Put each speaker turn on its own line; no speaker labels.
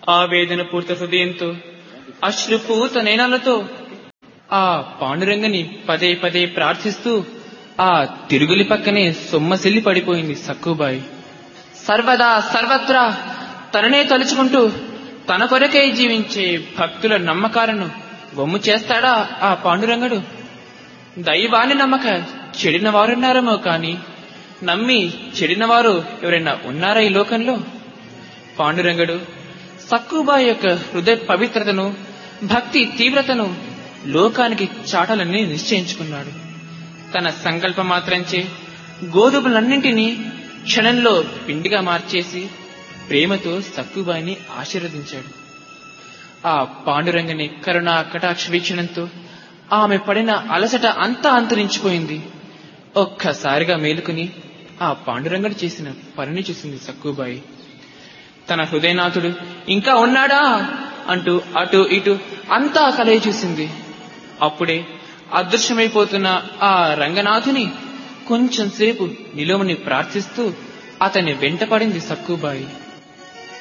ఆవేదన పూర్త హృదయంతో అశ్రుపూత నేనాలతో ఆ పాండురంగని పదే పదే ప్రార్థిస్తూ ఆ తిరుగులి పక్కనే సొమ్మసిల్లి పడిపోయింది సక్కుబాయి సర్వదా సర్వత్రా తననే తలుచుకుంటూ తన కొరకై జీవించే భక్తుల నమ్మకాలను వమ్ము చేస్తాడా ఆ పాండురంగడు దైవాన్ని నమ్మక చెడిన వారున్నారేమో కాని నమ్మి చెడిన వారు ఎవరైనా ఉన్నారా ఈ లోకంలో పాండురంగడు సక్కుబాయి యొక్క హృదయ పవిత్రతను భక్తి తీవ్రతను లోకానికి చాటాలని నిశ్చయించుకున్నాడు తన సంకల్ప మాత్రంచే గోధుమలన్నింటినీ క్షణంలో పిండిగా మార్చేసి ప్రేమతో సక్కుబాయిని ఆశీర్వదించాడు ఆ పాండురంగని కరుణా కటాక్ష వీక్షణంతో ఆమె పడిన అలసట అంతా అంతరించిపోయింది ఒక్కసారిగా మేలుకుని ఆ పాండురంగడు చేసిన పనిని చూసింది సక్కుబాయి తన హృదయనాథుడు ఇంకా ఉన్నాడా అంటూ అటు ఇటు అంతా కలయి చూసింది అప్పుడే అదృశ్యమైపోతున్న ఆ రంగనాథుని కొంచెం సేపు నిలువని ప్రార్థిస్తూ అతని వెంటపడింది సక్కుబాయి